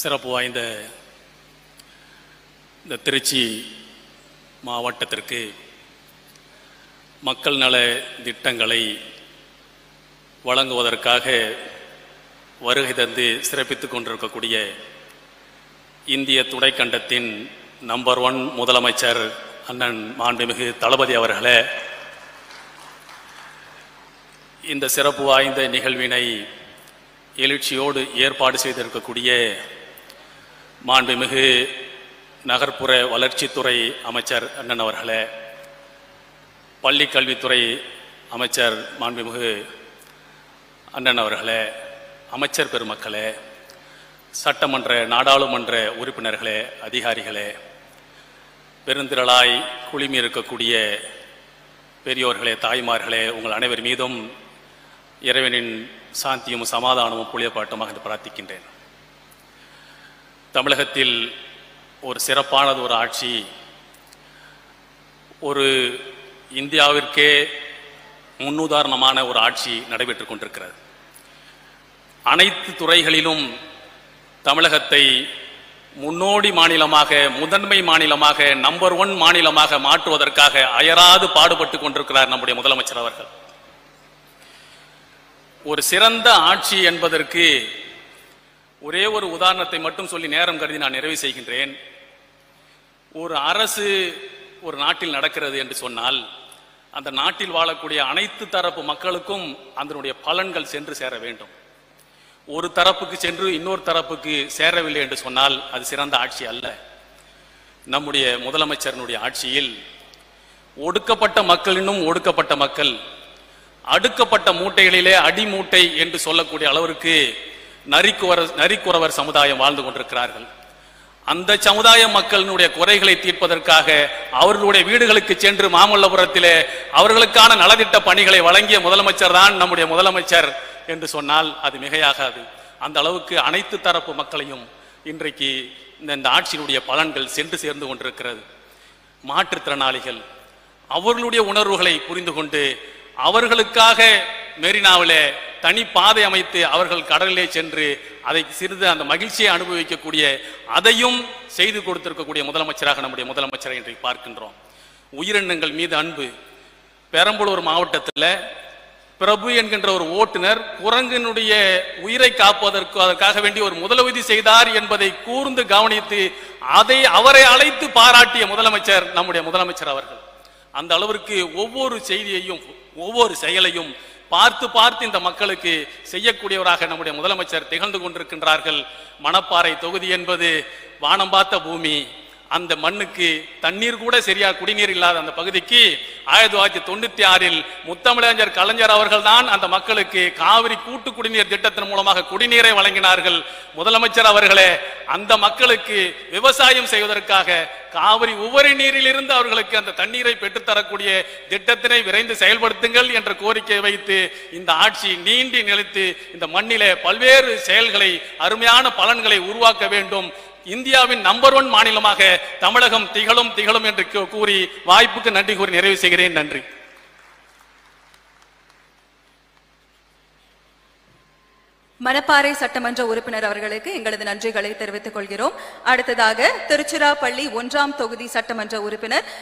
சிறப்பு வாய்ந்த இந்த திருச்சி மாவட்டத்திற்கு மக்கள் நல திட்டங்களை வழங்குவதற்காக வருகை தந்து சிறப்பித்துக் கொண்டிருக்கக்கூடிய இந்திய துணைக்கண்டத்தின் நம்பர் ஒன் முதலமைச்சர் அண்ணன் மாண்புமிகு தளபதி அவர்களே இந்த சிறப்பு வாய்ந்த நிகழ்வினை எழுச்சியோடு ஏற்பாடு செய்திருக்கக்கூடிய மாண்புமிகு நகர்ப்புற வளர்ச்சித்துறை அமைச்சர் அண்ணன் அவர்களே பள்ளி கல்வித்துறை அமைச்சர் மாண்புமிகு அண்ணன் அவர்களே அமைச்சர் பெருமக்களே சட்டமன்ற நாடாளுமன்ற உறுப்பினர்களே அதிகாரிகளே பெருந்திரளாய் குழுமி இருக்கக்கூடிய பெரியோர்களே தாய்மார்களே உங்கள் அனைவர் மீதும் இறைவனின் சாந்தியும் சமாதானமும் புளியப்பாட்டுமாக என்று பிரார்த்திக்கின்றேன் தமிழகத்தில் ஒரு சிறப்பானது ஒரு ஆட்சி ஒரு இந்தியாவிற்கே முன்னுதாரணமான ஒரு ஆட்சி நடைபெற்றுக் கொண்டிருக்கிறது அனைத்து துறைகளிலும் தமிழகத்தை முன்னோடி மாநிலமாக முதன்மை மாநிலமாக நம்பர் ஒன் மாநிலமாக மாற்றுவதற்காக அயராது பாடுபட்டு கொண்டிருக்கிறார் நம்முடைய முதலமைச்சர் அவர்கள் ஒரு சிறந்த ஆட்சி என்பதற்கு ஒரே ஒரு உதாரணத்தை மட்டும் சொல்லி நேரம் கருதி நான் நிறைவு செய்கின்றேன் ஒரு அரசு ஒரு நாட்டில் நடக்கிறது என்று சொன்னால் அந்த நாட்டில் வாழக்கூடிய அனைத்து தரப்பு மக்களுக்கும் அதனுடைய பலன்கள் சென்று சேர வேண்டும் ஒரு தரப்புக்கு சென்று இன்னொரு தரப்புக்கு சேரவில்லை என்று சொன்னால் அது சிறந்த ஆட்சி அல்ல நம்முடைய முதலமைச்சரினுடைய ஆட்சியில் ஒடுக்கப்பட்ட மக்களினும் ஒடுக்கப்பட்ட மக்கள் அடுக்கப்பட்ட மூட்டைகளிலே அடிமூட்டை என்று சொல்லக்கூடிய அளவிற்கு நரிக்குவர் நரிக்குறவர் சமுதாயம் வாழ்ந்து கொண்டிருக்கிறார்கள் அந்த சமுதாய மக்களினுடைய குறைகளை தீர்ப்பதற்காக அவர்களுடைய வீடுகளுக்கு சென்று மாமல்லபுரத்திலே அவர்களுக்கான நலத்திட்ட பணிகளை வழங்கிய முதலமைச்சர் தான் நம்முடைய முதலமைச்சர் என்று சொன்னால் அது மிகையாகாது அந்த அளவுக்கு அனைத்து தரப்பு மக்களையும் இன்றைக்கு இந்த இந்த ஆட்சியினுடைய பலன்கள் சென்று சேர்ந்து கொண்டிருக்கிறது மாற்றுத்திறனாளிகள் அவர்களுடைய உணர்வுகளை புரிந்து கொண்டு அவர்களுக்காக மெரினாவிலே தனி பாதை அமைத்து அவர்கள் கடலிலே சென்று அதை சிறிது அந்த மகிழ்ச்சியை அனுபவிக்கக்கூடிய அதையும் செய்து கொடுத்திருக்கக்கூடிய முதலமைச்சராக நம்முடைய முதலமைச்சரை இன்றைக்கு பார்க்கின்றோம் உயிரினங்கள் மீது அன்பு பெரம்பலூர் மாவட்டத்தில் பிரபு என்கின்ற ஒரு ஓட்டுநர் குரங்கினுடைய உயிரை காப்பதற்கு அதற்காக வேண்டி ஒரு முதலுதவி செய்தார் என்பதை கூர்ந்து கவனித்து அதை அவரை அழைத்து பாராட்டிய முதலமைச்சர் நம்முடைய முதலமைச்சர் அவர்கள் அந்த அளவிற்கு ஒவ்வொரு செய்தியையும் ஒவ்வொரு செயலையும் பார்த்து பார்த்து இந்த மக்களுக்கு செய்யக்கூடியவராக நம்முடைய முதலமைச்சர் திகழ்ந்து கொண்டிருக்கின்றார்கள் மணப்பாறை தொகுதி என்பது வானம் பார்த்த பூமி அந்த மண்ணுக்கு தண்ணீர் கூட சரியா குடிநீர் இல்லாத அந்த பகுதிக்கு ஆயிரத்தி தொள்ளாயிரத்தி தொண்ணூத்தி ஆறில் முத்தமிழஞ்சர் கலைஞர் அவர்கள் தான் அந்த மக்களுக்கு காவிரி கூட்டு குடிநீர் திட்டத்தின் மூலமாக குடிநீரை வழங்கினார்கள் முதலமைச்சர் அவர்களே அந்த மக்களுக்கு விவசாயம் செய்வதற்காக காவிரி உபரி நீரிலிருந்து அவர்களுக்கு அந்த தண்ணீரை பெற்றுத்தரக்கூடிய திட்டத்தினை விரைந்து செயல்படுத்துங்கள் என்ற கோரிக்கை வைத்து இந்த ஆட்சி நீண்டி நிலைத்து இந்த மண்ணிலே பல்வேறு செயல்களை அருமையான பலன்களை உருவாக்க வேண்டும் இந்தியாவின் நம்பர் ஒன் மாநிலமாக தமிழகம் திகழும் திகழும் என்று கூ- கூறி வாய்ப்புக்கு நன்றி கூறி நிறைவு செய்கிறேன் நன்றி மணப்பாறை சட்டமன்ற உறுப்பினர் அவர்களுக்கு எங்களது நன்றிகளை தெரிவித்துக் கொள்கிறோம் அடுத்ததாக திருச்சிராப்பள்ளி ஒன்றாம் தொகுதி சட்டமன்ற உறுப்பினர்